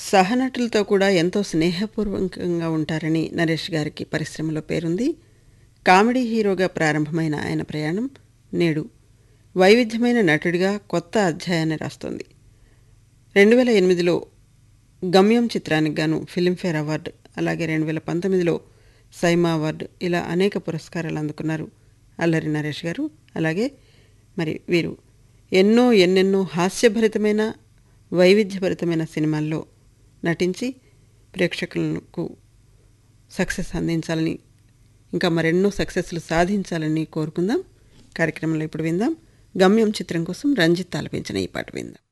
సహనటులతో కూడా ఎంతో స్నేహపూర్వకంగా ఉంటారని నరేష్ గారికి పరిశ్రమలో పేరుంది కామెడీ హీరోగా ప్రారంభమైన ఆయన ప్రయాణం నేడు వైవిధ్యమైన నటుడిగా కొత్త అధ్యాయాన్ని రాస్తోంది రెండు వేల ఎనిమిదిలో గమ్యం చిత్రానికి గాను ఫిలింఫేర్ అవార్డు అలాగే రెండు వేల పంతొమ్మిదిలో సైమా అవార్డు ఇలా అనేక పురస్కారాలు అందుకున్నారు అల్లరి నరేష్ గారు అలాగే మరి వీరు ఎన్నో ఎన్నెన్నో హాస్యభరితమైన వైవిధ్యభరితమైన సినిమాల్లో నటించి ప్రేక్షకులకు సక్సెస్ అందించాలని ఇంకా మరెన్నో సక్సెస్లు సాధించాలని కోరుకుందాం కార్యక్రమంలో ఇప్పుడు విందాం గమ్యం చిత్రం కోసం రంజిత్ ఆలపించిన ఈ పాట విందాం